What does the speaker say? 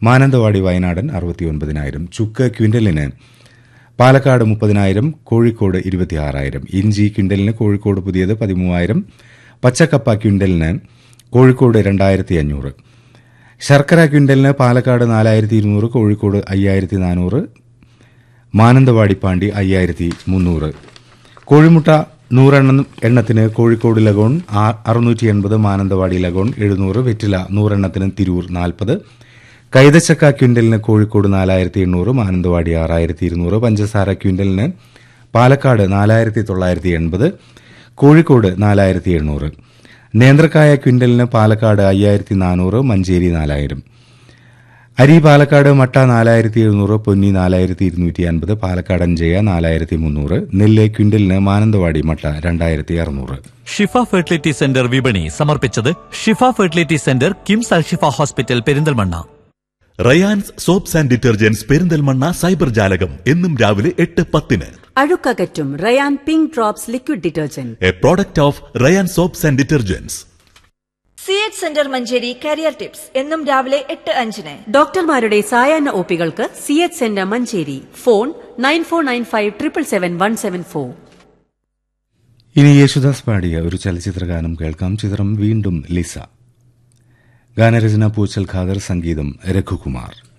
മാനന്തവാടി വയനാടൻ അറുപത്തിയൊൻപതിനായിരം ചുക്ക് ക്വിന്റലിന് പാലക്കാട് മുപ്പതിനായിരം കോഴിക്കോട് ഇരുപത്തിയാറായിരം ഇഞ്ചി ക്വിന്റലിന് കോഴിക്കോട് പുതിയത് പതിമൂവായിരം പച്ചക്കപ്പ ക്വിന്റലിന് കോഴിക്കോട് രണ്ടായിരത്തി അഞ്ഞൂറ് ശർക്കര ക്വിന്റലിന് പാലക്കാട് നാലായിരത്തി ഇരുന്നൂറ് കോഴിക്കോട് അയ്യായിരത്തി നാനൂറ് മാനന്തവാടി പാണ്ടി അയ്യായിരത്തി മുന്നൂറ് കോഴിമുട്ട നൂറെണ്ണം എണ്ണത്തിന് കോഴിക്കോട് ലഗോൺ അറുന്നൂറ്റി എൺപത് മാനന്തവാടി ലഗോൺ എഴുന്നൂറ് വെറ്റില നൂറെണ്ണത്തിന് തിരൂർ നാൽപ്പത് കൈതച്ചക്ക ക്വിന്റലിന് കോഴിക്കോട് നാലായിരത്തി എണ്ണൂറ് മാനന്തവാടി ആറായിരത്തി ഇരുന്നൂറ് പഞ്ചസാര ക്വിന്റലിന് പാലക്കാട് നാലായിരത്തി തൊള്ളായിരത്തി എൺപത് കോഴിക്കോട് നാലായിരത്തി എണ്ണൂറ് നേന്ത്രക്കായ ക്വിന്റലിന് പാലക്കാട് അയ്യായിരത്തി നാനൂറ് മഞ്ചേരി നാലായിരം അരി പാലക്കാട് മട്ട നാലായിരത്തി എഴുന്നൂറ് പൊന്നി നാലായിരത്തി ഇരുന്നൂറ്റി അൻപത് പാലക്കാട് അഞ്ചയ നാലായിരത്തി മുന്നൂറ് നെല്ല് ക്വിന്റലിന് മാനന്തവാടി മട്ട രണ്ടായിരത്തി അറുന്നൂറ് ഷിഫ ഫെർട്ടിലിറ്റി സെന്റർ വിപണി സമർപ്പിച്ചത് Shifa fertility centre KIMS Alshifa hospital Perinthalmanna Rayans soaps and detergents Perinthalmanna cyber ജാലകം എന്നും രാവിലെ എട്ട് പത്തിന് അഴുക്കകറ്റും Rayan pink drops liquid detergent a product of Rayan soaps and detergents C H centre Manjeri career tips എന്നും രാവിലെ എട്ട് അഞ്ചിന് ഡോക്ടർമാരുടെ സായാഹ്ന ഒപികൾക്ക് C H centre Manjeri phone nine four nine five triple seven one seven four ഇനി യേശുദാസ് പാടിയ ഒരു ചലച്ചിത്ര ഗാനം കേൾക്കാം ചിത്രം വീണ്ടും ലിസ ഗാനരചന പൂച്ചൽ ഖാദർ സംഗീതം രഘുകുമാർ